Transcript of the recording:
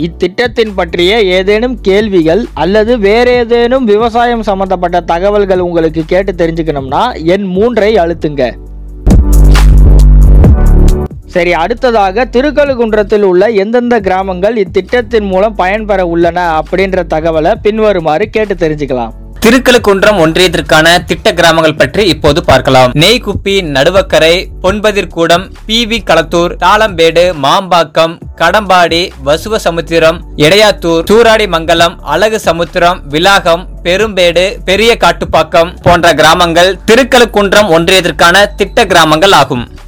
இத்திட்டத்தின் பற்றிய ஏதேனும் கேள்விகள் அல்லது வேற ஏதேனும் விவசாயம் சம்பந்தப்பட்ட தகவல்கள் உங்களுக்கு கேட்டு தெரிஞ்சுக்கணும்னா எண் மூன்றை அழுத்துங்க சரி அடுத்ததாக திருக்கழுகுன்றத்தில் உள்ள எந்தெந்த கிராமங்கள் இத்திட்டத்தின் மூலம் பயன்பெற உள்ளன அப்படின்ற தகவலை பின்வருமாறு கேட்டு தெரிஞ்சுக்கலாம் திருக்கழுக்குன்றம் ஒன்றியத்திற்கான திட்ட கிராமங்கள் பற்றி இப்போது பார்க்கலாம் நெய்குப்பி நடுவக்கரை பொன்பதிர்கூடம் பி வி களத்தூர் தாளம்பேடு மாம்பாக்கம் கடம்பாடி வசுவ சமுத்திரம் இடையாத்தூர் சூராடி மங்கலம் அழகு சமுத்திரம் விலாகம் பெரும்பேடு பெரிய காட்டுப்பாக்கம் போன்ற கிராமங்கள் திருக்கழுக்குன்றம் ஒன்றியத்திற்கான திட்ட கிராமங்கள் ஆகும்